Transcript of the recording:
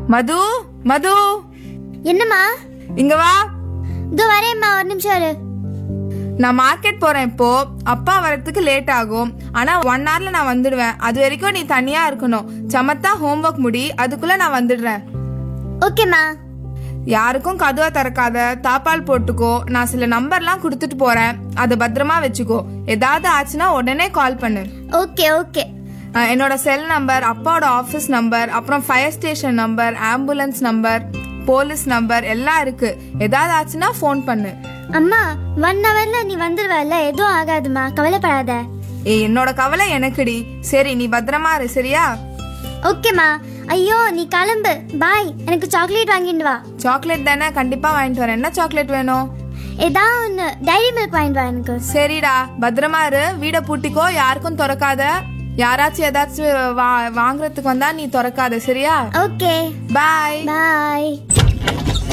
மது மது என்னம்மா இங்க வா இதோ வரேம்மா ஒரு நிமிஷம் இரு நான் மார்க்கெட் போறேன் இப்போ அப்பா வரதுக்கு லேட் ஆகும் ஆனா ஒன் ஹவர்ல நான் வந்துடுவேன் அது வரைக்கும் நீ தனியா இருக்கணும் சமத்தா ஹோம்ஒர்க் முடி அதுக்குள்ள நான் வந்துடுறேன் ஓகேம்மா யாருக்கும் கதவை திறக்காத தாப்பால் போட்டுக்கோ நான் சில நம்பர்லாம் கொடுத்துட்டு போறேன் அதை பத்திரமா வச்சுக்கோ ஏதாவது ஆச்சுன்னா உடனே கால் பண்ணு ஓகே ஓகே அஹ் என்னோட செல் நம்பர் அப்பாவோட ஆஃபீஸ் நம்பர் அப்புறம் fire station number ambulance number police number எல்லாம் இருக்கு ஏதாவது ஆச்சுன்னா ஃபோன் பண்ணு அம்மா ஒன் ஹவர்ல நீ வந்துடுவல எதுவும் ஆகாதுமா கவலைப்படாத ஏய் என்னோட கவலை எனக்குடி சரி நீ பத்திரமா இரு சரியா ஓகேம்மா ஐயோ நீ கிளம்பு பாய் எனக்கு சாக்லேட் வாங்கிட்டு வா சாக்லேட் தானே கண்டிப்பா வாங்கிட்டு வரேன் என்ன சாக்லேட் வேணும் ஏதாவது ஒன்று டைரி மில்க் வாங்கிட்டு வா எனக்கு சரிடா பத்திரமா இரு வீட பூட்டிக்கோ யாருக்கும் திறக்காத யாராச்சும் ஏதாச்சும் வா வாங்குறதுக்கு வந்தா நீ திறக்காத சரியா ஓகே பாய் பாய்